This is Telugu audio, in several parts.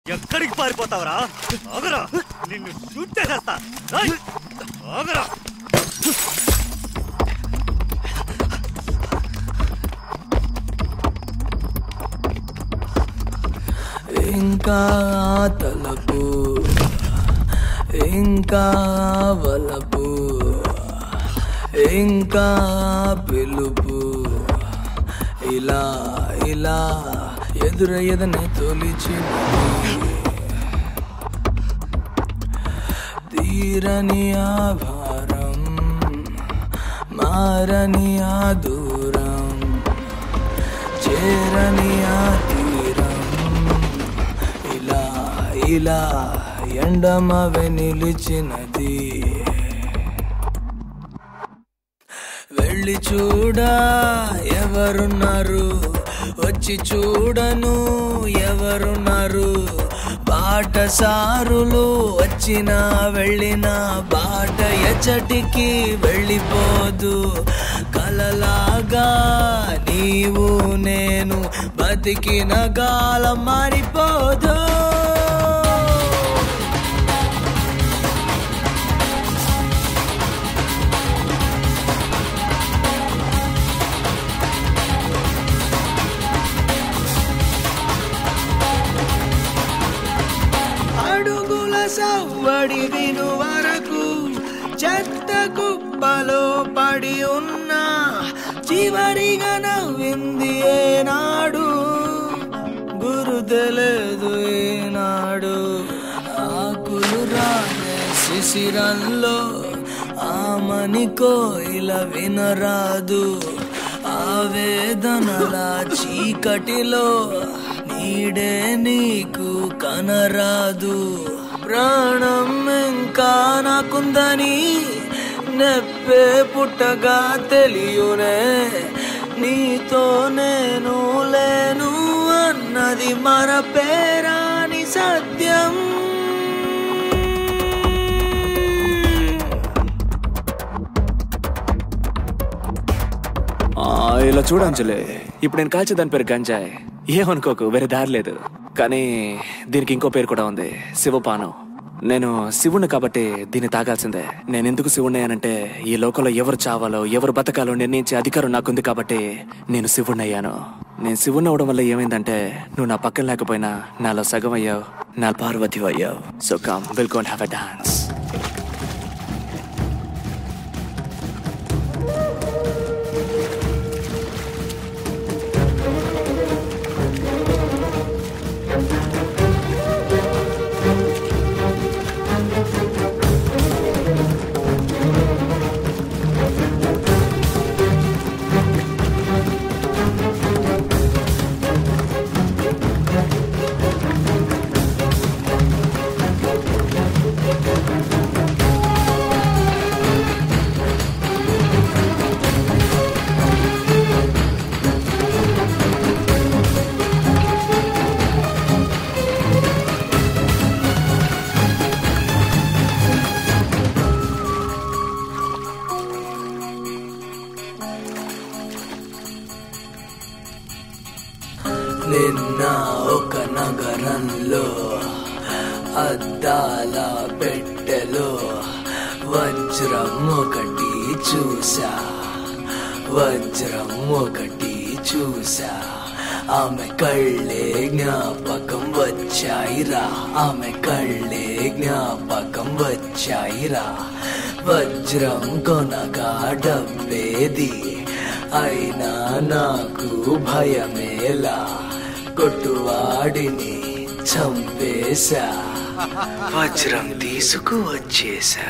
ఎక్కడికి పారిపోతావురా ఆగరా నిన్ను షూట్ చేసేస్తా రేయ్! ఆగరా ఇంకా తలపు ఇంకా వలపు ఇంకా పిలుపు ఇలా ఇలా ఎదురయ్యదని తొలిచినది తీరని ఆ భారం మారని ఆ దూరం చేరని ఆ తీరం ఇలా ఇలా ఎండమవె నిలిచినది వెళ్ళి చూడా ఎవరున్నారు వచ్చి చూడను ఎవరున్నారు బాటసారులు వచ్చినా వెళ్ళిన బాట ఎచ్చటికి వెళ్ళిపోదు కలలాగా నీవు నేను బతికిన కాలం మారిపోదు అడుగుల సవ్వడి విను వరకు చెత్త కుప్పలో పడి ఉన్నా చివరిగా నవ్వింది ఏనాడు గురు తెలియదు ఏనాడు ఆకులు రానే శిశిరంలో ఆమని కోయిల వినరాదు ఆవేదనల చీకటిలో నీడే నీకు కనరాదు ప్రాణం ఇంకా నాకుందని నెప్పే పుట్టగా తెలియనే నీతో నేను లేను అన్నది మరపేరాని సత్యం ఆ, ఇలా చూడు అంజలి ఇప్పుడు నేను కాల్చే దాని పేరు గంజాయ్ ఏమనుకోకు వేరే దారి లేదు కానీ దీనికి ఇంకో పేరు కూడా ఉంది శివపానం నేను శివుణ్ణి కాబట్టి దీన్ని తాగాల్సిందే నేను ఎందుకు శివుణ్ణి అనంటే ఈ లోకంలో ఎవరు చావాలో ఎవరు బతకాలో నిర్ణయించే అధికారం నాకుంది కాబట్టి నేను శివుణ్ణి అయ్యాను నేను శివుణ్ణి అవడం వల్ల ఏమైందంటే నువ్వు నా పక్కన లేకపోయినా నాలో సగం అయ్యావు నా పార్వతి అయ్యావు so come will gonna have a dance నిన్న ఒక నగరంలో అద్దాల పెట్టెలో వజ్రం ఒకటి చూసా వజ్రం ఒకటి చూసా ఆమె కళ్ళే జ్ఞాపకం వచ్చాయిరా ఆమె కళ్ళే జ్ఞాపకం వచ్చాయిరా వజ్రం కొనగా డబ్బేది అయినా నాకు భయమేలా కొట్టువాడిని చంపేశా వజ్రం తీసుకువచ్చేశా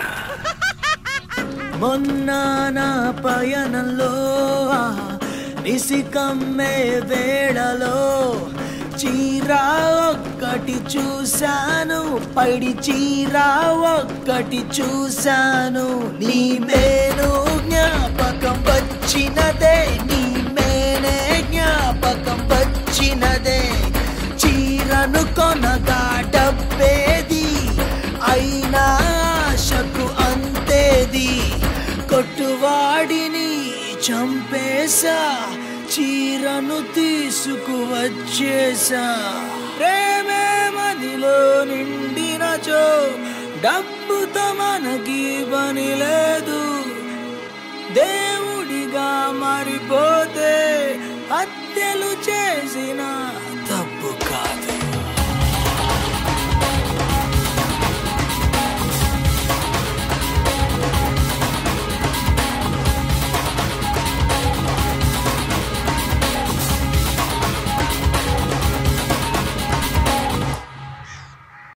మొన్న నా పయనంలో ఆ నిసికమ్మే వేళలో చీరా ఒక్కటి చూశాను పైడి చీరా ఒక్కటి చూశాను నీ మేను జ్ఞాపకం వచ్చినదే నీ మేనే జ్ఞాపకం వచ్చినదే చీరను కొనగా డబ్బేది అయినా ఆశకు అంతేది కొట్టువాడిని చంపేశా చీరను తీసుకువచ్చేశా ప్రేమే మదిలో దాచో డబ్బుతో మనకి పని లేదు దేవుడిగా మారిపోతే హత్యలు